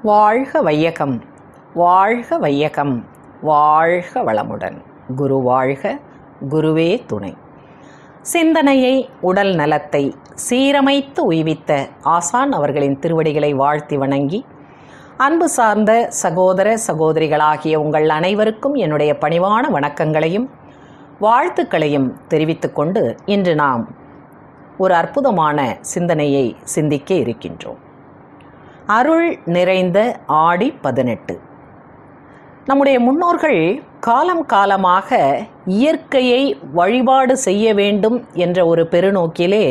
வாழ்க வையகம் வாழ்க வையகம் வாழ்க வளமுடன் குரு வாழ்க குருவே துணை சிந்தனையை உடல் நலத்தை சீரமைத்து உய்வித்த ஆசான் அவர்களின் திருவடிகளை வாழ்த்தி வணங்கி அன்பு சார்ந்த சகோதர சகோதரிகளாகிய உங்கள் அனைவருக்கும் என்னுடைய பணிவான வணக்கங்களையும் வாழ்த்துக்களையும் தெரிவித்துக்கொண்டு இன்று நாம் ஒரு அற்புதமான சிந்தனையை சிந்திக்க இருக்கின்றோம் அருள் நிறைந்த ஆடி பதினெட்டு நம்முடைய முன்னோர்கள் காலம் காலமாக இயற்கையை வழிபாடு செய்ய வேண்டும் என்ற ஒரு பெருநோக்கிலே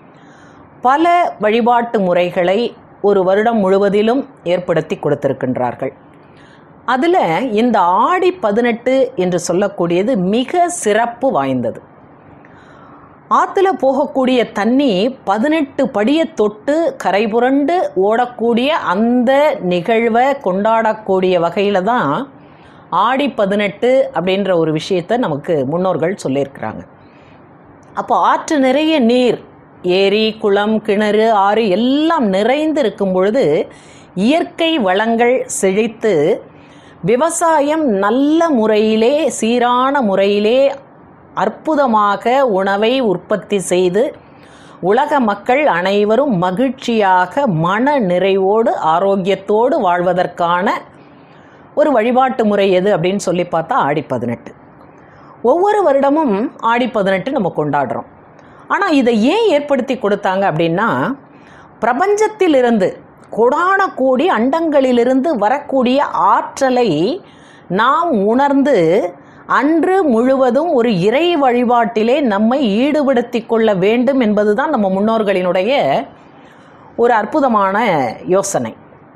பல வழிபாட்டு முறைகளை ஒரு வருடம் முழுவதிலும் ஏற்படுத்தி கொடுத்திருக்கின்றார்கள் அதில் இந்த ஆடி பதினெட்டு என்று சொல்லக்கூடியது மிக சிறப்பு வாய்ந்தது ஆற்றுல போகக்கூடிய தண்ணி பதினெட்டு படியை தொட்டு கரை புரண்டு ஓடக்கூடிய அந்த நிகழ்வை கொண்டாடக்கூடிய வகையில் தான் ஆடி பதினெட்டு அப்படின்ற ஒரு விஷயத்தை நமக்கு முன்னோர்கள் சொல்லியிருக்கிறாங்க அப்போ ஆற்று நிறைய நீர் ஏரி குளம் கிணறு ஆறு எல்லாம் நிறைந்து இருக்கும் பொழுது இயற்கை வளங்கள் செழித்து விவசாயம் நல்ல முறையிலே சீரான முறையிலே அற்புதமாக உணவை உற்பத்தி செய்து உலக மக்கள் அனைவரும் மகிழ்ச்சியாக மன நிறைவோடு ஆரோக்கியத்தோடு வாழ்வதற்கான ஒரு வழிபாட்டு முறை எது அப்படின்னு சொல்லி பார்த்தா ஆடி பதினெட்டு ஒவ்வொரு வருடமும் ஆடி பதினெட்டு நம்ம கொண்டாடுறோம் ஆனால் இதை ஏன் ஏற்படுத்தி கொடுத்தாங்க அப்படின்னா பிரபஞ்சத்திலிருந்து கொடான கோடி அண்டங்களிலிருந்து வரக்கூடிய ஆற்றலை நாம் உணர்ந்து அன்று முழுவதும் ஒரு இறை வழிபாட்டிலே நம்மை ஈடுபடுத்தி கொள்ள வேண்டும் என்பதுதான் நம்ம முன்னோர்களினுடைய ஒரு அற்புதமான யோசனை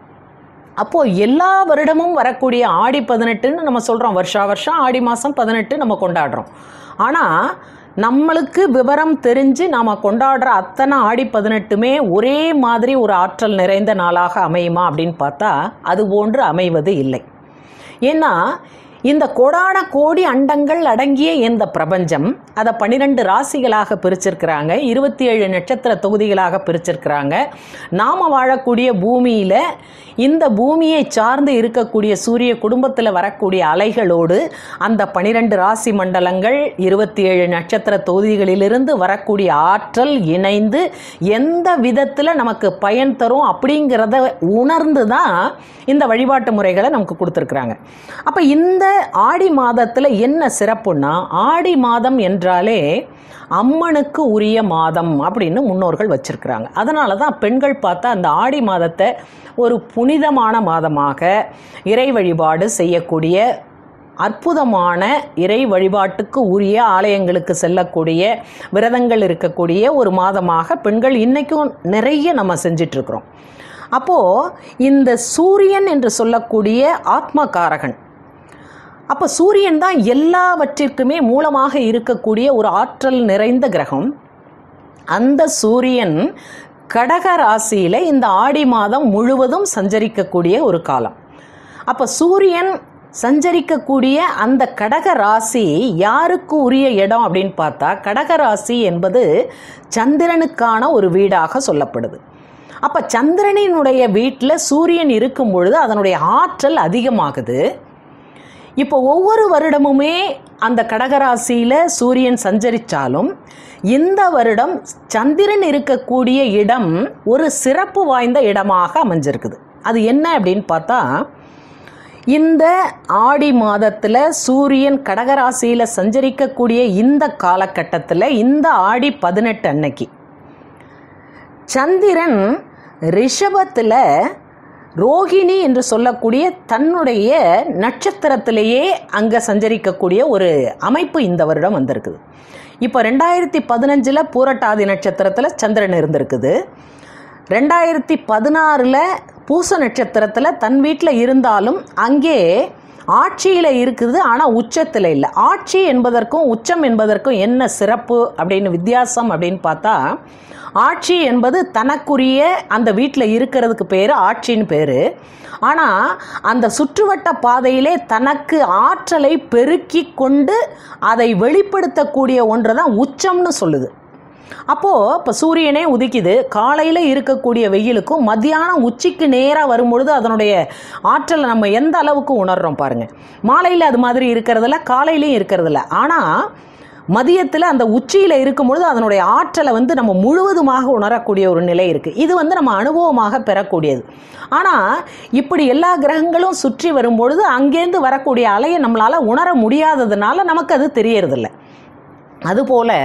அப்போது எல்லா வருடமும் வரக்கூடிய ஆடி பதினெட்டுன்னு நம்ம சொல்கிறோம் வருஷா வருஷம் ஆடி மாதம் பதினெட்டு நம்ம கொண்டாடுறோம் ஆனால் நம்மளுக்கு விவரம் தெரிஞ்சு நாம் கொண்டாடுற அத்தனை ஆடி பதினெட்டுமே ஒரே மாதிரி ஒரு ஆற்றல் நிறைந்த நாளாக அமையுமா அப்படின்னு பார்த்தா அது போன்று அமைவது இல்லை ஏன்னா இந்த கோடான கோடி அண்டங்கள் அடங்கிய இந்த பிரபஞ்சம் அதை பன்னிரெண்டு ராசிகளாக பிரிச்சிருக்கிறாங்க இருபத்தி ஏழு நட்சத்திர தொகுதிகளாக பிரிச்சிருக்கிறாங்க நாம் வாழக்கூடிய பூமியில் இந்த பூமியை சார்ந்து இருக்கக்கூடிய சூரிய குடும்பத்தில் வரக்கூடிய அலைகளோடு அந்த பனிரெண்டு ராசி மண்டலங்கள் இருபத்தி ஏழு நட்சத்திர தொகுதிகளிலிருந்து வரக்கூடிய ஆற்றல் இணைந்து எந்த விதத்தில் நமக்கு பயன் தரும் அப்படிங்கிறத உணர்ந்து தான் இந்த வழிபாட்டு முறைகளை நமக்கு கொடுத்துருக்குறாங்க அப்போ இந்த ஆடி மாதத்தில் என்ன சிறப்புன்னா ஆடி மாதம் என்றாலே அம்மனுக்கு உரிய மாதம் அப்படின்னு முன்னோர்கள் வச்சிருக்கிறாங்க அதனால தான் பெண்கள் பார்த்தா அந்த ஆடி மாதத்தை ஒரு புனிதமான மாதமாக இறை வழிபாடு செய்யக்கூடிய அற்புதமான இறை வழிபாட்டுக்கு உரிய ஆலயங்களுக்கு செல்லக்கூடிய விரதங்கள் இருக்கக்கூடிய ஒரு மாதமாக பெண்கள் இன்றைக்கும் நிறைய நம்ம செஞ்சிட்ருக்குறோம் அப்போது இந்த சூரியன் என்று சொல்லக்கூடிய ஆத்மகாரகன் அப்போ சூரியன் தான் எல்லாவற்றிற்குமே மூலமாக இருக்கக்கூடிய ஒரு ஆற்றல் நிறைந்த கிரகம் அந்த சூரியன் கடக ராசியில் இந்த ஆடி மாதம் முழுவதும் சஞ்சரிக்கக்கூடிய ஒரு காலம் அப்போ சூரியன் சஞ்சரிக்கக்கூடிய அந்த கடக ராசி யாருக்கு உரிய இடம் அப்படின்னு பார்த்தா கடக ராசி என்பது சந்திரனுக்கான ஒரு வீடாக சொல்லப்படுது அப்போ சந்திரனினுடைய வீட்டில் சூரியன் இருக்கும் பொழுது அதனுடைய ஆற்றல் அதிகமாகுது இப்போ ஒவ்வொரு வருடமுமே அந்த கடகராசியில் சூரியன் சஞ்சரித்தாலும் இந்த வருடம் சந்திரன் இருக்கக்கூடிய இடம் ஒரு சிறப்பு வாய்ந்த இடமாக அமைஞ்சிருக்குது அது என்ன அப்படின்னு பார்த்தா இந்த ஆடி மாதத்தில் சூரியன் கடகராசியில் சஞ்சரிக்கக்கூடிய இந்த காலகட்டத்தில் இந்த ஆடி பதினெட்டு அன்னைக்கு சந்திரன் ரிஷபத்தில் ரோகிணி என்று சொல்லக்கூடிய தன்னுடைய நட்சத்திரத்திலேயே அங்கே சஞ்சரிக்கக்கூடிய ஒரு அமைப்பு இந்த வருடம் வந்திருக்குது இப்போ ரெண்டாயிரத்தி பதினஞ்சில் பூரட்டாதி நட்சத்திரத்தில் சந்திரன் இருந்திருக்குது ரெண்டாயிரத்தி பதினாறில் பூச நட்சத்திரத்தில் தன் வீட்டில் இருந்தாலும் அங்கே ஆட்சியில் இருக்குது ஆனால் உச்சத்தில் இல்லை ஆட்சி என்பதற்கும் உச்சம் என்பதற்கும் என்ன சிறப்பு அப்படின்னு வித்தியாசம் அப்படின்னு பார்த்தா ஆட்சி என்பது தனக்குரிய அந்த வீட்டில் இருக்கிறதுக்கு பேர் ஆட்சின்னு பேர் ஆனால் அந்த சுற்றுவட்ட பாதையிலே தனக்கு ஆற்றலை பெருக்கி கொண்டு அதை வெளிப்படுத்தக்கூடிய ஒன்று தான் உச்சம்னு சொல்லுது அப்போது இப்போ சூரியனே உதிக்குது காலையில் இருக்கக்கூடிய வெயிலுக்கும் மத்தியானம் உச்சிக்கு நேராக வரும்பொழுது அதனுடைய ஆற்றலை நம்ம எந்த அளவுக்கு உணர்றோம் பாருங்கள் மாலையில் அது மாதிரி இருக்கிறதில்ல காலையிலையும் இருக்கிறதில்ல ஆனால் மதியத்தில் அந்த உச்சியில் இருக்கும்பொழுது அதனுடைய ஆற்றலை வந்து நம்ம முழுவதுமாக உணரக்கூடிய ஒரு நிலை இருக்குது இது வந்து நம்ம அனுபவமாக பெறக்கூடியது ஆனால் இப்படி எல்லா கிரகங்களும் சுற்றி வரும்பொழுது அங்கேருந்து வரக்கூடிய அலையை நம்மளால் உணர முடியாததுனால நமக்கு அது தெரியறதில்ல அதுபோல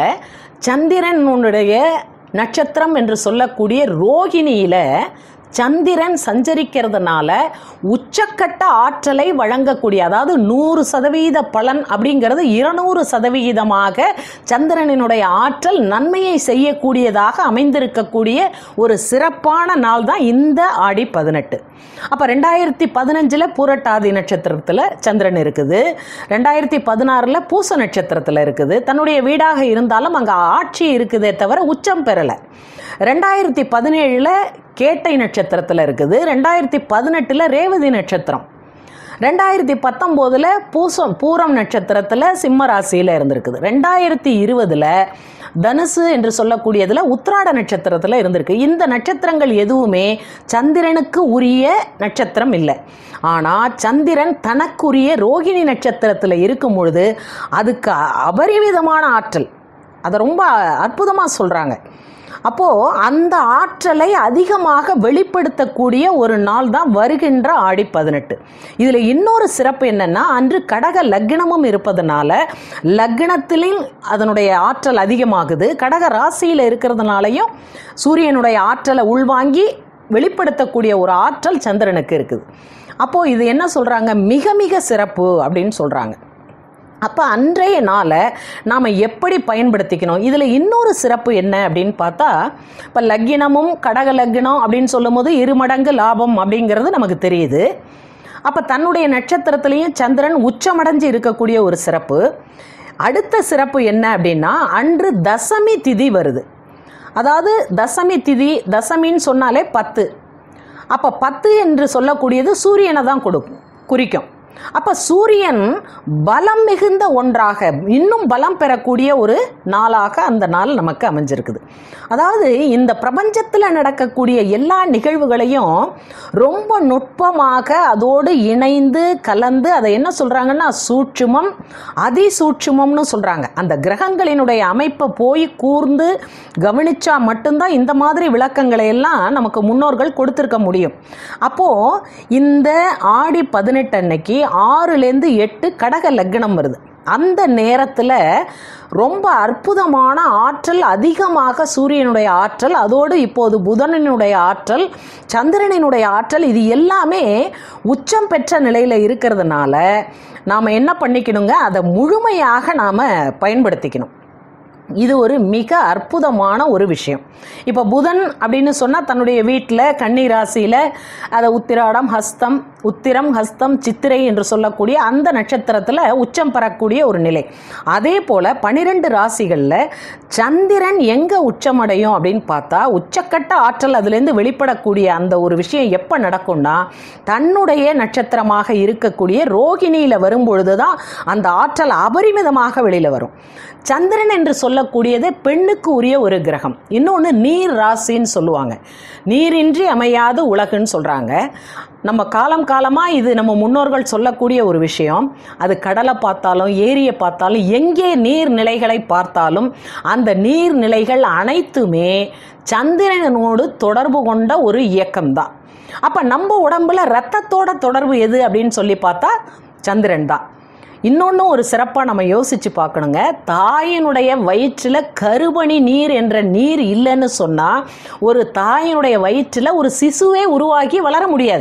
சந்திரனுடைய நட்சத்திரம் என்று சொல்லக்கூடிய ரோகிணியில் சந்திரன் சஞ்சரிக்கிறதுனால உச்சக்கட்ட ஆற்றலை வழங்கக்கூடிய அதாவது நூறு சதவீத பலன் அப்படிங்கிறது இருநூறு சதவிகிதமாக சந்திரனினுடைய ஆற்றல் நன்மையை செய்யக்கூடியதாக அமைந்திருக்கக்கூடிய ஒரு சிறப்பான நாள் தான் இந்த ஆடி பதினெட்டு அப்போ ரெண்டாயிரத்தி பதினஞ்சில் பூரட்டாதி நட்சத்திரத்தில் சந்திரன் இருக்குது ரெண்டாயிரத்தி பதினாறில் பூச நட்சத்திரத்தில் இருக்குது தன்னுடைய வீடாக இருந்தாலும் அங்கே ஆட்சி இருக்குதே தவிர உச்சம் பெறலை ரெண்டாயிரத்தி பதினேழில் கேட்டை நட்சத்திரத்தில் இருக்குது ரெண்டாயிரத்தி பதினெட்டில் ரேவதி நட்சத்திரம் ரெண்டாயிரத்தி பத்தொம்போதில் பூசம் பூரம் நட்சத்திரத்தில் சிம்ம ராசியில் இருந்திருக்குது ரெண்டாயிரத்தி இருபதில் தனுசு என்று சொல்லக்கூடியதில் உத்திராட நட்சத்திரத்தில் இருந்திருக்கு இந்த நட்சத்திரங்கள் எதுவுமே சந்திரனுக்கு உரிய நட்சத்திரம் இல்லை ஆனால் சந்திரன் தனக்குரிய ரோகிணி நட்சத்திரத்தில் இருக்கும் பொழுது அதுக்கு அபரிவிதமான ஆற்றல் அதை ரொம்ப அற்புதமாக சொல்கிறாங்க அப்போது அந்த ஆற்றலை அதிகமாக வெளிப்படுத்தக்கூடிய ஒரு நாள் தான் வருகின்ற ஆடி பதினெட்டு இதில் இன்னொரு சிறப்பு என்னென்னா அன்று கடக லக்னமும் இருப்பதனால லக்னத்திலும் அதனுடைய ஆற்றல் அதிகமாகுது கடக ராசியில் இருக்கிறதுனாலையும் சூரியனுடைய ஆற்றலை உள்வாங்கி வெளிப்படுத்தக்கூடிய ஒரு ஆற்றல் சந்திரனுக்கு இருக்குது அப்போது இது என்ன சொல்கிறாங்க மிக மிக சிறப்பு அப்படின்னு சொல்கிறாங்க அப்போ அன்றைய நாளை நாம் எப்படி பயன்படுத்திக்கணும் இதில் இன்னொரு சிறப்பு என்ன அப்படின்னு பார்த்தா இப்போ லக்கினமும் கடக லக்கினம் அப்படின்னு சொல்லும்போது இருமடங்கு லாபம் அப்படிங்கிறது நமக்கு தெரியுது அப்போ தன்னுடைய நட்சத்திரத்திலையும் சந்திரன் உச்சமடைஞ்சு இருக்கக்கூடிய ஒரு சிறப்பு அடுத்த சிறப்பு என்ன அப்படின்னா அன்று தசமி திதி வருது அதாவது தசமி திதி தசமின்னு சொன்னாலே பத்து அப்போ பத்து என்று சொல்லக்கூடியது சூரியனை தான் கொடுக்கும் குறிக்கும் அப்போ சூரியன் பலம் மிகுந்த ஒன்றாக இன்னும் பலம் பெறக்கூடிய ஒரு நாளாக அந்த நாள் நமக்கு அமைஞ்சிருக்குது அதாவது இந்த பிரபஞ்சத்தில் நடக்கக்கூடிய எல்லா நிகழ்வுகளையும் ரொம்ப நுட்பமாக அதோடு இணைந்து கலந்து அதை என்ன சொல்கிறாங்கன்னா சூட்சுமம் அதிசூட்சுமம்னு சொல்கிறாங்க அந்த கிரகங்களினுடைய அமைப்பை போய் கூர்ந்து கவனிச்சா மட்டும்தான் இந்த மாதிரி விளக்கங்களை எல்லாம் நமக்கு முன்னோர்கள் கொடுத்துருக்க முடியும் அப்போது இந்த ஆடி பதினெட்டு அன்னைக்கு ஆறுலேருந்து எட்டு கடக லக்னம் வருது அந்த நேரத்தில் ரொம்ப அற்புதமான ஆற்றல் அதிகமாக சூரியனுடைய ஆற்றல் அதோடு இப்போது புதனினுடைய ஆற்றல் சந்திரனினுடைய ஆற்றல் இது எல்லாமே உச்சம் பெற்ற நிலையில் இருக்கிறதுனால நாம் என்ன பண்ணிக்கணுங்க அதை முழுமையாக நாம் பயன்படுத்திக்கணும் இது ஒரு மிக அற்புதமான ஒரு விஷயம் இப்போ புதன் அப்படின்னு சொன்னால் தன்னுடைய வீட்டில் கன்னி ராசியில் அதை உத்திராடம் ஹஸ்தம் உத்திரம் ஹஸ்தம் சித்திரை என்று சொல்லக்கூடிய அந்த நட்சத்திரத்தில் உச்சம் பெறக்கூடிய ஒரு நிலை அதே போல் பனிரெண்டு ராசிகளில் சந்திரன் எங்கே உச்சமடையும் அப்படின்னு பார்த்தா உச்சக்கட்ட ஆற்றல் அதுலேருந்து வெளிப்படக்கூடிய அந்த ஒரு விஷயம் எப்போ நடக்கும்னா தன்னுடைய நட்சத்திரமாக இருக்கக்கூடிய ரோகிணியில் வரும்பொழுது தான் அந்த ஆற்றல் அபரிமிதமாக வெளியில் வரும் சந்திரன் என்று சொல்லக்கூடியது பெண்ணுக்கு உரிய ஒரு கிரகம் இன்னொன்று நீர் ராசின்னு சொல்லுவாங்க நீரின்றி அமையாது உலகுன்னு சொல்கிறாங்க நம்ம காலம் காலமாக இது நம்ம முன்னோர்கள் சொல்லக்கூடிய ஒரு விஷயம் அது கடலை பார்த்தாலும் ஏரியை பார்த்தாலும் எங்கே நீர்நிலைகளை பார்த்தாலும் அந்த நீர்நிலைகள் அனைத்துமே சந்திரனோடு தொடர்பு கொண்ட ஒரு இயக்கம்தான் அப்போ நம்ம உடம்புல ரத்தத்தோட தொடர்பு எது அப்படின்னு சொல்லி பார்த்தா சந்திரன் தான் இன்னொன்று ஒரு சிறப்பாக நம்ம யோசித்து பார்க்கணுங்க தாயினுடைய வயிற்றில் கருபணி நீர் என்ற நீர் இல்லைன்னு சொன்னால் ஒரு தாயினுடைய வயிற்றில் ஒரு சிசுவே உருவாகி வளர முடியாது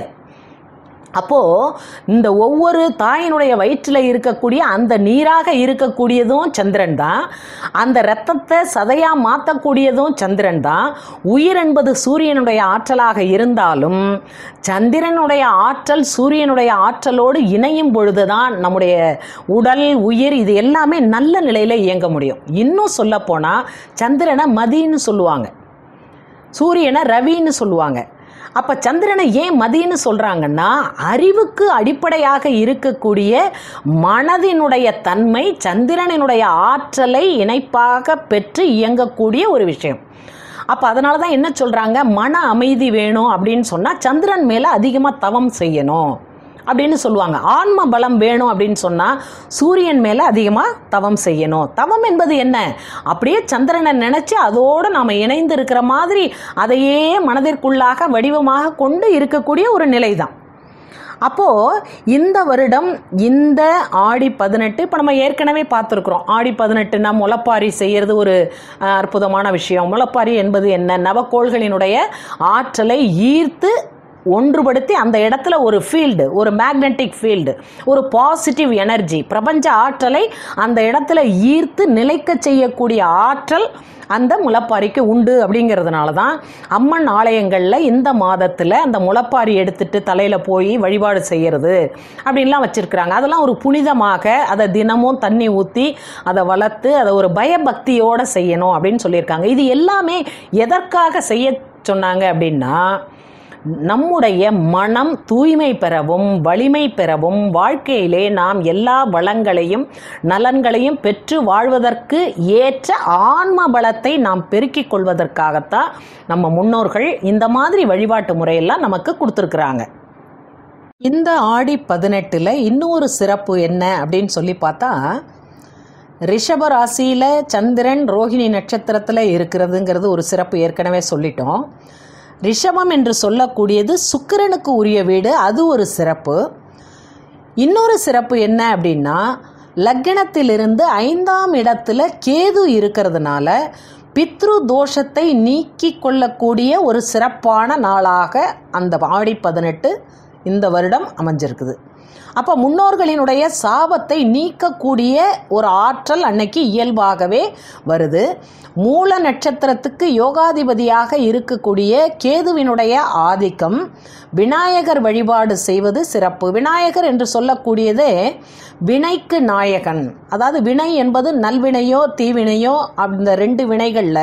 அப்போது இந்த ஒவ்வொரு தாயினுடைய வயிற்றில் இருக்கக்கூடிய அந்த நீராக இருக்கக்கூடியதும் சந்திரன் தான் அந்த இரத்தத்தை சதையாக மாற்றக்கூடியதும் சந்திரன் தான் உயிர் என்பது சூரியனுடைய ஆற்றலாக இருந்தாலும் சந்திரனுடைய ஆற்றல் சூரியனுடைய ஆற்றலோடு இணையும் பொழுது தான் நம்முடைய உடல் உயிர் இது எல்லாமே நல்ல நிலையில் இயங்க முடியும் இன்னும் சொல்லப்போனால் சந்திரனை மதின்னு சொல்லுவாங்க சூரியனை ரவின்னு சொல்லுவாங்க அப்போ சந்திரனை ஏன் மதின்னு சொல்கிறாங்கன்னா அறிவுக்கு அடிப்படையாக இருக்கக்கூடிய மனதினுடைய தன்மை சந்திரனினுடைய ஆற்றலை இணைப்பாக பெற்று இயங்கக்கூடிய ஒரு விஷயம் அப்போ அதனால தான் என்ன சொல்கிறாங்க மன அமைதி வேணும் அப்படின்னு சொன்னால் சந்திரன் மேலே அதிகமாக தவம் செய்யணும் அப்படின்னு சொல்லுவாங்க ஆன்ம பலம் வேணும் அப்படின்னு சொன்னால் சூரியன் மேலே அதிகமாக தவம் செய்யணும் தவம் என்பது என்ன அப்படியே சந்திரனை நினச்சி அதோடு நாம் இணைந்து இருக்கிற மாதிரி அதையே மனதிற்குள்ளாக வடிவமாக கொண்டு இருக்கக்கூடிய ஒரு நிலை தான் அப்போது இந்த வருடம் இந்த ஆடி பதினெட்டு இப்போ நம்ம ஏற்கனவே பார்த்துருக்குறோம் ஆடி பதினெட்டுனா முளைப்பாரி செய்கிறது ஒரு அஹ், அற்புதமான விஷயம் முளைப்பாரி என்பது என்ன நவக்கோள்களினுடைய ஆற்றலை ஈர்த்து ஒன்றுபடுத்தி அந்த இடத்துல ஒரு ஃபீல்டு ஒரு மேக்னெட்டிக் ஃபீல்டு ஒரு பாசிட்டிவ் எனர்ஜி பிரபஞ்ச ஆற்றலை அந்த இடத்துல ஈர்த்து நிலைக்க செய்யக்கூடிய ஆற்றல் அந்த முளைப்பாரிக்கு உண்டு அப்படிங்கிறதுனால தான் அம்மன் ஆலயங்களில் இந்த மாதத்தில் அந்த முளைப்பாரி எடுத்துட்டு தலையில் போய் வழிபாடு செய்கிறது அப்படின்லாம் வச்சுருக்குறாங்க அதெல்லாம் ஒரு புனிதமாக அதை தினமும் தண்ணி ஊற்றி அதை வளர்த்து அதை ஒரு பயபக்தியோடு செய்யணும் அப்படின்னு சொல்லியிருக்காங்க இது எல்லாமே எதற்காக செய்ய சொன்னாங்க அப்படின்னா நம்முடைய மனம் தூய்மை பெறவும் வலிமை பெறவும் வாழ்க்கையிலே நாம் எல்லா வளங்களையும் நலன்களையும் பெற்று வாழ்வதற்கு ஏற்ற ஆன்ம பலத்தை நாம் பெருக்கிக் கொள்வதற்காகத்தான் நம்ம முன்னோர்கள் இந்த மாதிரி வழிபாட்டு முறையெல்லாம் நமக்கு கொடுத்துருக்குறாங்க இந்த ஆடி பதினெட்டில் இன்னொரு சிறப்பு என்ன அப்படின்னு சொல்லி பார்த்தா ரிஷப ராசியில் சந்திரன் ரோஹிணி நட்சத்திரத்தில் இருக்கிறதுங்கிறது ஒரு சிறப்பு ஏற்கனவே சொல்லிட்டோம் ரிஷபம் என்று சொல்லக்கூடியது சுக்கிரனுக்கு உரிய வீடு அது ஒரு சிறப்பு இன்னொரு சிறப்பு என்ன அப்படின்னா லக்னத்திலிருந்து ஐந்தாம் இடத்துல கேது இருக்கிறதுனால பித்ரு தோஷத்தை நீக்கி கொள்ளக்கூடிய ஒரு சிறப்பான நாளாக அந்த ஆடி பதினெட்டு இந்த வருடம் அமைஞ்சிருக்குது அப்போ முன்னோர்களினுடைய சாபத்தை நீக்கக்கூடிய ஒரு ஆற்றல் அன்னைக்கு இயல்பாகவே வருது மூல நட்சத்திரத்துக்கு யோகாதிபதியாக இருக்கக்கூடிய கேதுவினுடைய ஆதிக்கம் விநாயகர் வழிபாடு செய்வது சிறப்பு விநாயகர் என்று சொல்லக்கூடியதே வினைக்கு நாயகன் அதாவது வினை என்பது நல்வினையோ தீவினையோ அந்த ரெண்டு வினைகளில்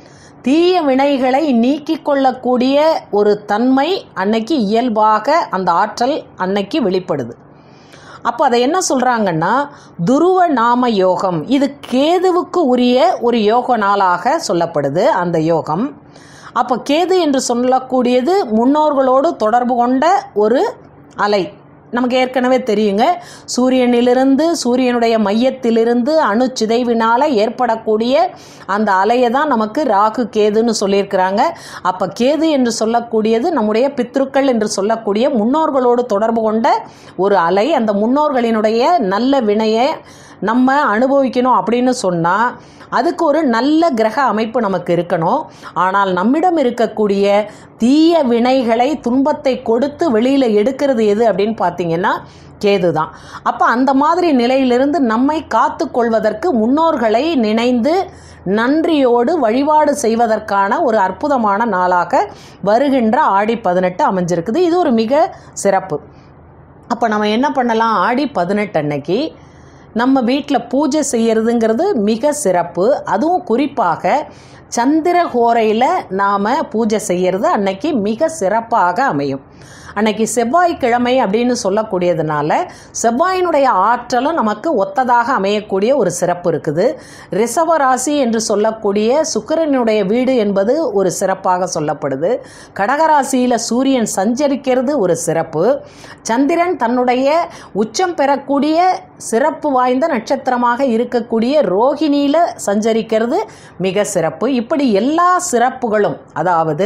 தீய வினைகளை நீக்கிக் கொள்ளக்கூடிய ஒரு தன்மை அன்னைக்கு இயல்பாக அந்த ஆற்றல் அன்னைக்கு வெளிப்படுது அப்போ அதை என்ன சொல்கிறாங்கன்னா துருவ நாம யோகம் இது கேதுவுக்கு உரிய ஒரு யோக நாளாக சொல்லப்படுது அந்த யோகம் அப்போ கேது என்று சொல்லக்கூடியது முன்னோர்களோடு தொடர்பு கொண்ட ஒரு அலை நமக்கு ஏற்கனவே தெரியுங்க சூரியனிலிருந்து சூரியனுடைய மையத்திலிருந்து அணு சிதைவினால் ஏற்படக்கூடிய அந்த அலையை தான் நமக்கு ராகு கேதுன்னு சொல்லியிருக்கிறாங்க அப்போ கேது என்று சொல்லக்கூடியது நம்முடைய பித்ருக்கள் என்று சொல்லக்கூடிய முன்னோர்களோடு தொடர்பு கொண்ட ஒரு அலை அந்த முன்னோர்களினுடைய நல்ல வினையை நம்ம அனுபவிக்கணும் அப்படின்னு சொன்னால் அதுக்கு ஒரு நல்ல கிரக அமைப்பு நமக்கு இருக்கணும் ஆனால் நம்மிடம் இருக்கக்கூடிய தீய வினைகளை துன்பத்தை கொடுத்து வெளியில் எடுக்கிறது எது அப்படின்னு பார்த்தீங்கன்னா கேது தான் அப்போ அந்த மாதிரி நிலையிலிருந்து நம்மை காத்து கொள்வதற்கு முன்னோர்களை நினைந்து நன்றியோடு வழிபாடு செய்வதற்கான ஒரு அற்புதமான நாளாக வருகின்ற ஆடி பதினெட்டு அமைஞ்சிருக்குது இது ஒரு மிக சிறப்பு அப்போ நம்ம என்ன பண்ணலாம் ஆடி பதினெட்டு அன்னைக்கு நம்ம வீட்டில் பூஜை செய்யறதுங்கிறது மிக சிறப்பு அதுவும் குறிப்பாக சந்திரஹோரையில் நாம் பூஜை செய்யறது அன்னைக்கு மிக சிறப்பாக அமையும் அன்னைக்கு செவ்வாய்க்கிழமை அப்படின்னு சொல்லக்கூடியதுனால செவ்வாயினுடைய ஆற்றலும் நமக்கு ஒத்ததாக அமையக்கூடிய ஒரு சிறப்பு இருக்குது ரிஷப ராசி என்று சொல்லக்கூடிய சுக்கிரனுடைய வீடு என்பது ஒரு சிறப்பாக சொல்லப்படுது கடகராசியில் சூரியன் சஞ்சரிக்கிறது ஒரு சிறப்பு சந்திரன் தன்னுடைய உச்சம் பெறக்கூடிய சிறப்பு வாய்ந்த நட்சத்திரமாக இருக்கக்கூடிய ரோஹிணியில் சஞ்சரிக்கிறது மிக சிறப்பு இப்படி எல்லா சிறப்புகளும் அதாவது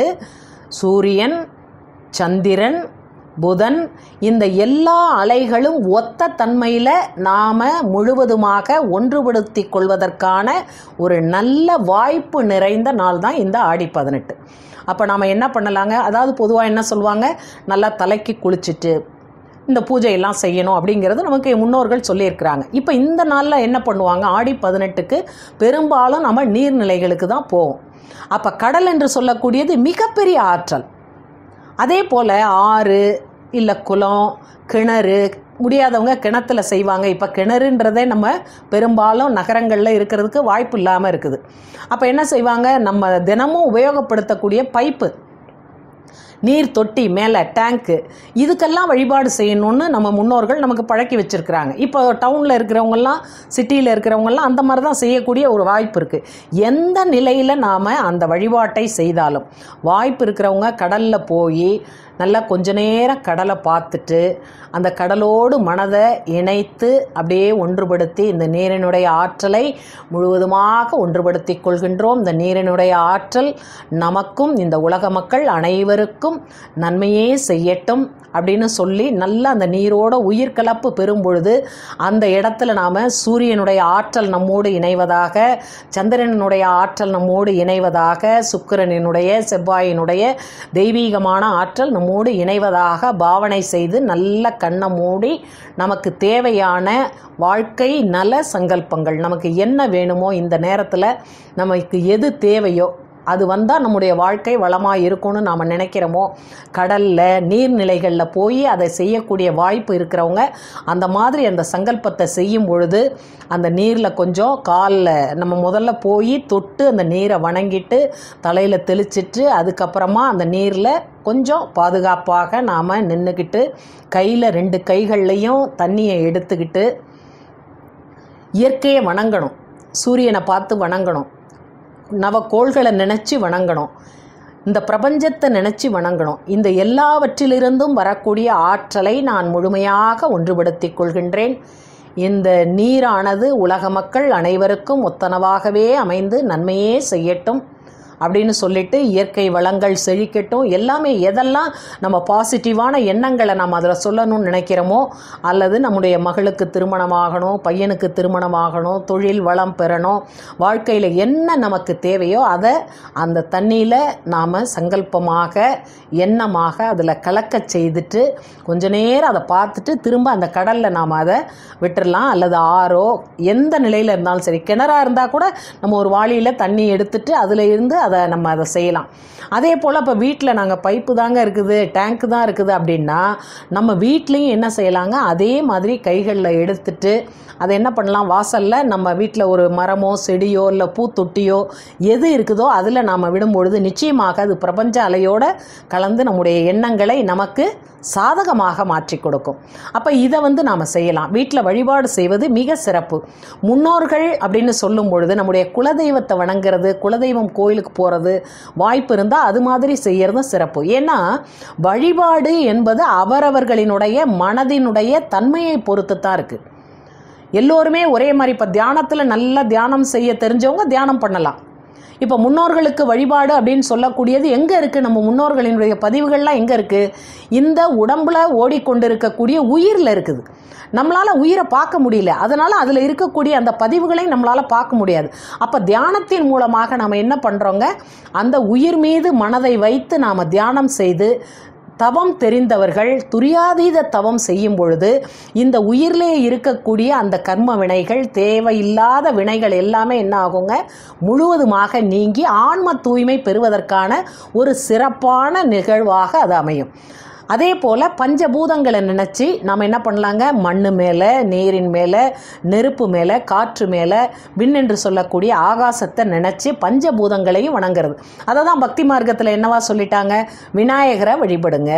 சூரியன் சந்திரன் புதன் இந்த எல்லா அலைகளும் ஒத்த தன்மையில் நாம் முழுவதுமாக ஒன்றுபடுத்தி கொள்வதற்கான ஒரு நல்ல வாய்ப்பு நிறைந்த நாள் தான் இந்த ஆடி பதினெட்டு அப்போ நாம் என்ன பண்ணலாங்க அதாவது பொதுவாக என்ன சொல்லுவாங்க நல்லா தலைக்கு குளிச்சுட்டு இந்த பூஜையெல்லாம் செய்யணும் அப்படிங்கிறது நமக்கு முன்னோர்கள் சொல்லியிருக்கிறாங்க இப்போ இந்த நாளில் என்ன பண்ணுவாங்க ஆடி பதினெட்டுக்கு பெரும்பாலும் நம்ம நீர்நிலைகளுக்கு தான் போவோம் அப்போ கடல் என்று சொல்லக்கூடியது மிகப்பெரிய ஆற்றல் அதே போல் ஆறு இல்லை குளம் கிணறு முடியாதவங்க கிணத்துல செய்வாங்க இப்போ கிணறுன்றதே நம்ம பெரும்பாலும் நகரங்களில் இருக்கிறதுக்கு வாய்ப்பு இல்லாமல் இருக்குது அப்போ என்ன செய்வாங்க நம்ம தினமும் உபயோகப்படுத்தக்கூடிய பைப்பு நீர் தொட்டி மேலே டேங்க்கு இதுக்கெல்லாம் வழிபாடு செய்யணும்னு நம்ம முன்னோர்கள் நமக்கு பழக்கி வச்சுருக்கிறாங்க இப்போ டவுனில் இருக்கிறவங்கெல்லாம் சிட்டியில் இருக்கிறவங்கெல்லாம் அந்த மாதிரி தான் செய்யக்கூடிய ஒரு வாய்ப்பு இருக்குது எந்த நிலையில் நாம் அந்த வழிபாட்டை செய்தாலும் வாய்ப்பு இருக்கிறவங்க கடலில் போய் நல்லா கொஞ்ச நேரம் கடலை பார்த்துட்டு அந்த கடலோடு மனதை இணைத்து அப்படியே ஒன்றுபடுத்தி இந்த நீரினுடைய ஆற்றலை முழுவதுமாக ஒன்றுபடுத்தி கொள்கின்றோம் இந்த நீரினுடைய ஆற்றல் நமக்கும் இந்த உலக மக்கள் அனைவருக்கும் நன்மையே செய்யட்டும் அப்படின்னு சொல்லி நல்லா அந்த நீரோட உயிர் கலப்பு பெறும் பொழுது அந்த இடத்துல நாம் சூரியனுடைய ஆற்றல் நம்மோடு இணைவதாக சந்திரனுடைய ஆற்றல் நம்மோடு இணைவதாக சுக்கிரனினுடைய செவ்வாயினுடைய தெய்வீகமான ஆற்றல் நம்மோடு இணைவதாக பாவனை செய்து நல்ல கண்ணை மூடி நமக்கு தேவையான வாழ்க்கை நல சங்கல்பங்கள் நமக்கு என்ன வேணுமோ இந்த நேரத்தில் நமக்கு எது தேவையோ அது வந்தால் நம்முடைய வாழ்க்கை வளமாக இருக்கும்னு நாம் நினைக்கிறோமோ கடலில் நீர்நிலைகளில் போய் அதை செய்யக்கூடிய வாய்ப்பு இருக்கிறவங்க அந்த மாதிரி அந்த சங்கல்பத்தை செய்யும் பொழுது அந்த நீரில் கொஞ்சம் காலில் நம்ம முதல்ல போய் தொட்டு அந்த நீரை வணங்கிட்டு தலையில் தெளிச்சிட்டு அதுக்கப்புறமா அந்த நீரில் கொஞ்சம் பாதுகாப்பாக நாம் நின்றுக்கிட்டு கையில் ரெண்டு கைகள்லையும் தண்ணியை எடுத்துக்கிட்டு இயற்கையை வணங்கணும் சூரியனை பார்த்து வணங்கணும் நவக்கோள்களை நினச்சி வணங்கணும் இந்த பிரபஞ்சத்தை நினச்சி வணங்கணும் இந்த எல்லாவற்றிலிருந்தும் வரக்கூடிய ஆற்றலை நான் முழுமையாக ஒன்றுபடுத்திக் கொள்கின்றேன் இந்த நீரானது உலக மக்கள் அனைவருக்கும் ஒத்தனவாகவே அமைந்து நன்மையே செய்யட்டும் அப்படின்னு சொல்லிட்டு இயற்கை வளங்கள் செழிக்கட்டும் எல்லாமே எதெல்லாம் நம்ம பாசிட்டிவான எண்ணங்களை நம்ம அதில் சொல்லணும்னு நினைக்கிறோமோ அல்லது நம்முடைய மகளுக்கு திருமணமாகணும் பையனுக்கு திருமணமாகணும் தொழில் வளம் பெறணும் வாழ்க்கையில் என்ன நமக்கு தேவையோ அதை அந்த தண்ணியில் நாம் சங்கல்பமாக எண்ணமாக அதில் கலக்க செய்துட்டு கொஞ்ச நேரம் அதை பார்த்துட்டு திரும்ப அந்த கடலில் நாம் அதை விட்டுறலாம் அல்லது ஆறோ எந்த நிலையில் இருந்தாலும் சரி கிணறா இருந்தால் கூட நம்ம ஒரு வாளியில் தண்ணி எடுத்துட்டு அதில் இருந்து அதை நம்ம அதை செய்யலாம் அதே போல் இப்போ வீட்டில் நாங்கள் பைப்பு தாங்க இருக்குது டேங்க்கு தான் இருக்குது அப்படின்னா நம்ம வீட்லேயும் என்ன செய்யலாங்க அதே மாதிரி கைகளில் எடுத்துட்டு அதை என்ன பண்ணலாம் வாசலில் நம்ம வீட்டில் ஒரு மரமோ செடியோ இல்லை பூத்தொட்டியோ எது இருக்குதோ அதில் நாம் விடும்பொழுது நிச்சயமாக அது பிரபஞ்ச அலையோடு கலந்து நம்முடைய எண்ணங்களை நமக்கு சாதகமாக மாற்றி கொடுக்கும் அப்போ இதை வந்து நாம் செய்யலாம் வீட்டில் வழிபாடு செய்வது மிக சிறப்பு முன்னோர்கள் அப்படின்னு சொல்லும் பொழுது நம்முடைய குலதெய்வத்தை வணங்குறது குலதெய்வம் கோயிலுக்கு போகிறது வாய்ப்பு இருந்தால் அது மாதிரி செய்யறதும் சிறப்பு ஏன்னா வழிபாடு என்பது அவரவர்களினுடைய மனதினுடைய தன்மையை பொறுத்து தான் இருக்குது எல்லோருமே ஒரே மாதிரி இப்போ தியானத்தில் நல்லா தியானம் செய்ய தெரிஞ்சவங்க தியானம் பண்ணலாம் இப்போ முன்னோர்களுக்கு வழிபாடு அப்படின்னு சொல்லக்கூடியது எங்கே இருக்குது நம்ம முன்னோர்களினுடைய பதிவுகள்லாம் எங்கே இருக்குது இந்த உடம்புல ஓடிக்கொண்டிருக்கக்கூடிய உயிரில் இருக்குது நம்மளால் உயிரை பார்க்க முடியல அதனால் அதில் இருக்கக்கூடிய அந்த பதிவுகளை நம்மளால் பார்க்க முடியாது அப்போ தியானத்தின் மூலமாக நாம் என்ன பண்ணுறோங்க அந்த உயிர் மீது மனதை வைத்து நாம் தியானம் செய்து தவம் தெரிந்தவர்கள் துரியாதீத தவம் செய்யும் பொழுது இந்த உயிரிலே இருக்கக்கூடிய அந்த கர்ம வினைகள் தேவையில்லாத வினைகள் எல்லாமே என்ன ஆகுங்க முழுவதுமாக நீங்கி ஆன்ம தூய்மை பெறுவதற்கான ஒரு சிறப்பான நிகழ்வாக அது அமையும் அதே போல் பஞ்சபூதங்களை நினச்சி நாம் என்ன பண்ணலாங்க மண் மேலே நீரின் மேலே நெருப்பு மேலே காற்று மேலே விண் என்று சொல்லக்கூடிய ஆகாசத்தை நினச்சி பஞ்சபூதங்களையும் வணங்குறது அதை தான் பக்தி மார்க்கத்தில் என்னவா சொல்லிட்டாங்க விநாயகரை வழிபடுங்க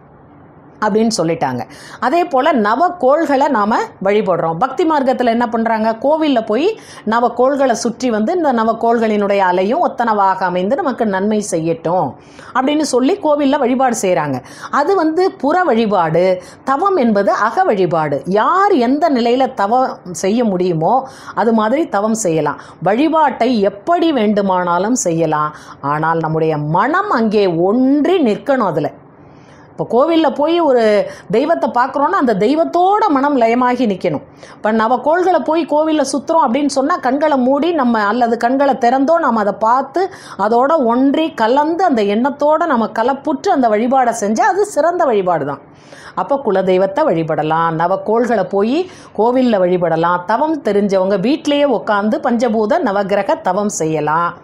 அப்படின்னு சொல்லிட்டாங்க அதே போல் நவக்கோள்களை நாம் வழிபடுறோம் பக்தி மார்க்கத்தில் என்ன பண்ணுறாங்க கோவிலில் போய் நவக்கோள்களை சுற்றி வந்து இந்த நவக்கோள்களினுடைய அலையும் ஒத்தனவாக அமைந்து நமக்கு நன்மை செய்யட்டும் அப்படின்னு சொல்லி கோவிலில் வழிபாடு செய்கிறாங்க அது வந்து புற வழிபாடு தவம் என்பது அக வழிபாடு யார் எந்த நிலையில் தவம் செய்ய முடியுமோ அது மாதிரி தவம் செய்யலாம் வழிபாட்டை எப்படி வேண்டுமானாலும் செய்யலாம் ஆனால் நம்முடைய மனம் அங்கே ஒன்றி நிற்கணும் அதில் இப்போ கோவிலில் போய் ஒரு தெய்வத்தை பார்க்குறோன்னா அந்த தெய்வத்தோட மனம் லயமாகி நிற்கணும் இப்போ நவ கோள்களை போய் கோவிலில் சுற்றுறோம் அப்படின்னு சொன்னால் கண்களை மூடி நம்ம அல்லது கண்களை திறந்தோ நம்ம அதை பார்த்து அதோட ஒன்றி கலந்து அந்த எண்ணத்தோடு நம்ம கலப்புற்று அந்த வழிபாடை செஞ்சால் அது சிறந்த வழிபாடு தான் அப்போ குலதெய்வத்தை வழிபடலாம் நவக்கோள்களை போய் கோவிலில் வழிபடலாம் தவம் தெரிஞ்சவங்க வீட்டிலேயே உட்காந்து பஞ்சபூத நவகிரக தவம் செய்யலாம்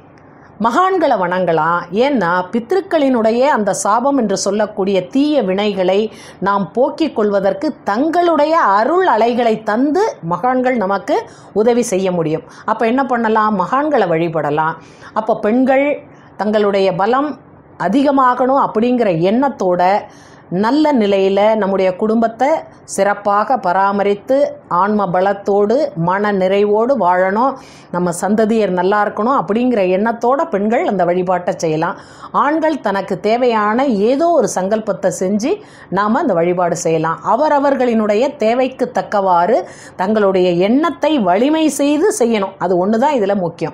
மகான்களை வணங்கலாம் ஏன்னா பித்திருக்களினுடைய அந்த சாபம் என்று சொல்லக்கூடிய தீய வினைகளை நாம் போக்கிக் கொள்வதற்கு தங்களுடைய அருள் அலைகளை தந்து மகான்கள் நமக்கு உதவி செய்ய முடியும் அப்போ என்ன பண்ணலாம் மகான்களை வழிபடலாம் அப்போ பெண்கள் தங்களுடைய பலம் அதிகமாகணும் அப்படிங்கிற எண்ணத்தோட நல்ல நிலையில் நம்முடைய குடும்பத்தை சிறப்பாக பராமரித்து ஆன்ம பலத்தோடு மன நிறைவோடு வாழணும் நம்ம சந்ததியர் நல்லா இருக்கணும் அப்படிங்கிற எண்ணத்தோட பெண்கள் அந்த வழிபாட்டை செய்யலாம் ஆண்கள் தனக்கு தேவையான ஏதோ ஒரு சங்கல்பத்தை செஞ்சு நாம் அந்த வழிபாடு செய்யலாம் அவரவர்களினுடைய தேவைக்கு தக்கவாறு தங்களுடைய எண்ணத்தை வலிமை செய்து செய்யணும் அது ஒன்று தான் இதில் முக்கியம்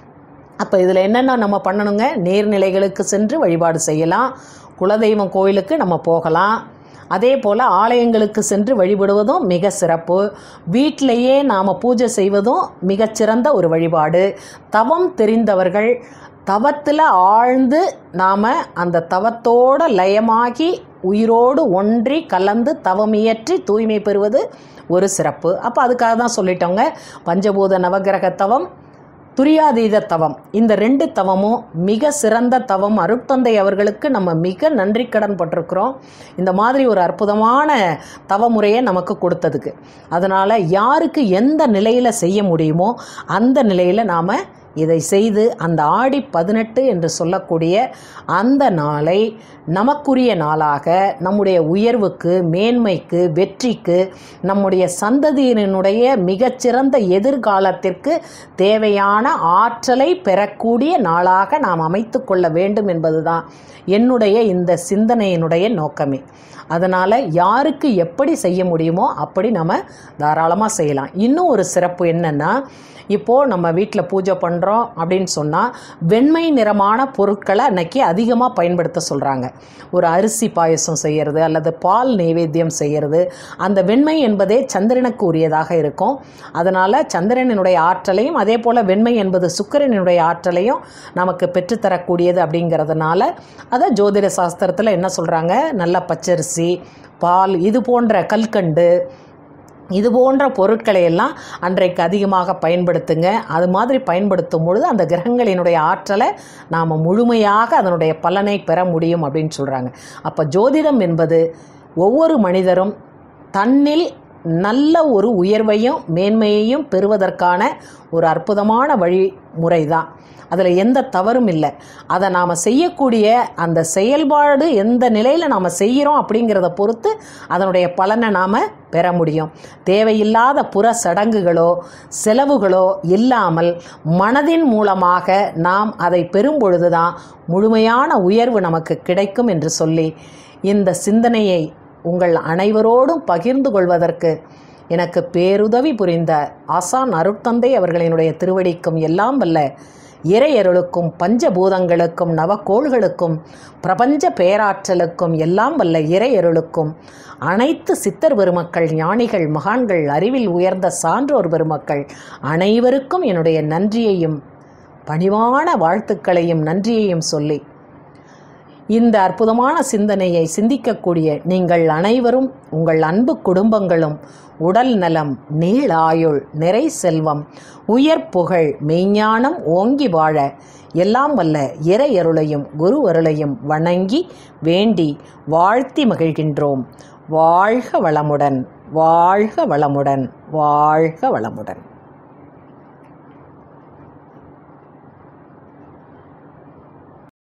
அப்போ இதில் என்னென்ன நம்ம பண்ணணுங்க நீர்நிலைகளுக்கு சென்று வழிபாடு செய்யலாம் குலதெய்வம் கோயிலுக்கு நம்ம போகலாம் அதே போல் ஆலயங்களுக்கு சென்று வழிபடுவதும் மிக சிறப்பு வீட்டிலேயே நாம் பூஜை செய்வதும் மிகச்சிறந்த ஒரு வழிபாடு தவம் தெரிந்தவர்கள் தவத்தில் ஆழ்ந்து நாம் அந்த தவத்தோட லயமாகி உயிரோடு ஒன்றி கலந்து தவமியற்றி தூய்மை பெறுவது ஒரு சிறப்பு அப்போ அதுக்காக தான் சொல்லிட்டோங்க பஞ்சபூத நவகிரக தவம் துரியாதீத தவம் இந்த ரெண்டு தவமும் மிக சிறந்த தவம் அருட்தந்தை அவர்களுக்கு நம்ம மிக நன்றி கடன் பட்டிருக்கிறோம் இந்த மாதிரி ஒரு அற்புதமான தவமுறையை நமக்கு கொடுத்ததுக்கு அதனால் யாருக்கு எந்த நிலையில் செய்ய முடியுமோ அந்த நிலையில் நாம் இதை செய்து அந்த ஆடி பதினெட்டு என்று சொல்லக்கூடிய அந்த நாளை நமக்குரிய நாளாக நம்முடைய உயர்வுக்கு மேன்மைக்கு வெற்றிக்கு நம்முடைய சந்ததியினுடைய மிகச்சிறந்த எதிர்காலத்திற்கு தேவையான ஆற்றலை பெறக்கூடிய நாளாக நாம் அமைத்து கொள்ள வேண்டும் என்பதுதான் என்னுடைய இந்த சிந்தனையினுடைய நோக்கமே அதனால் யாருக்கு எப்படி செய்ய முடியுமோ அப்படி நம்ம தாராளமாக செய்யலாம் இன்னும் ஒரு சிறப்பு என்னென்னா இப்போது நம்ம வீட்டில் பூஜை பண்ணுறோம் அப்படின்னு சொன்னால் வெண்மை நிறமான பொருட்களை அன்னைக்கு அதிகமாக பயன்படுத்த சொல்கிறாங்க ஒரு அரிசி பாயசம் செய்கிறது அல்லது பால் நைவேத்தியம் செய்கிறது அந்த வெண்மை என்பதே சந்திரனுக்கு உரியதாக இருக்கும் அதனால் சந்திரனினுடைய ஆற்றலையும் அதே போல் வெண்மை என்பது சுக்கிரனினுடைய ஆற்றலையும் நமக்கு பெற்றுத்தரக்கூடியது அப்படிங்கிறதுனால அதை ஜோதிட சாஸ்திரத்தில் என்ன சொல்கிறாங்க நல்ல பச்சரிசி பால் இது போன்ற கல்கண்டு இது போன்ற பொருட்களை எல்லாம் அன்றைக்கு அதிகமாக பயன்படுத்துங்க அது மாதிரி பயன்படுத்தும் பொழுது அந்த கிரகங்களினுடைய ஆற்றலை நாம் முழுமையாக அதனுடைய பலனை பெற முடியும் அப்படின்னு சொல்கிறாங்க அப்போ ஜோதிடம் என்பது ஒவ்வொரு மனிதரும் தன்னில் நல்ல ஒரு உயர்வையும் மேன்மையையும் பெறுவதற்கான ஒரு அற்புதமான வழிமுறை தான் அதில் எந்த தவறும் இல்லை அதை நாம் செய்யக்கூடிய அந்த செயல்பாடு எந்த நிலையில் நாம் செய்கிறோம் அப்படிங்கிறத பொறுத்து அதனுடைய பலனை நாம் பெற முடியும் தேவையில்லாத புற சடங்குகளோ செலவுகளோ இல்லாமல் மனதின் மூலமாக நாம் அதை பெறும் பொழுது தான் முழுமையான உயர்வு நமக்கு கிடைக்கும் என்று சொல்லி இந்த சிந்தனையை உங்கள் அனைவரோடும் பகிர்ந்து கொள்வதற்கு எனக்கு பேருதவி புரிந்த ஆசான் அருட்தந்தை அவர்களினுடைய திருவடிக்கும் எல்லாம் வல்ல இறையருளுக்கும் பஞ்சபூதங்களுக்கும் நவக்கோள்களுக்கும் பிரபஞ்ச பேராற்றலுக்கும் எல்லாம் வல்ல இறையருளுக்கும் அனைத்து சித்தர் பெருமக்கள் ஞானிகள் மகான்கள் அறிவில் உயர்ந்த சான்றோர் பெருமக்கள் அனைவருக்கும் என்னுடைய நன்றியையும் பணிவான வாழ்த்துக்களையும் நன்றியையும் சொல்லி இந்த அற்புதமான சிந்தனையை சிந்திக்கக்கூடிய நீங்கள் அனைவரும் உங்கள் அன்பு குடும்பங்களும் உடல் நலம் நீளாயுள் நிறை செல்வம் உயர் புகழ் மெய்ஞானம் ஓங்கி வாழ எல்லாம் வல்ல இறையருளையும் குரு அருளையும் வணங்கி வேண்டி வாழ்த்தி மகிழ்கின்றோம் வாழ்க வளமுடன் வாழ்க வளமுடன் வாழ்க வளமுடன்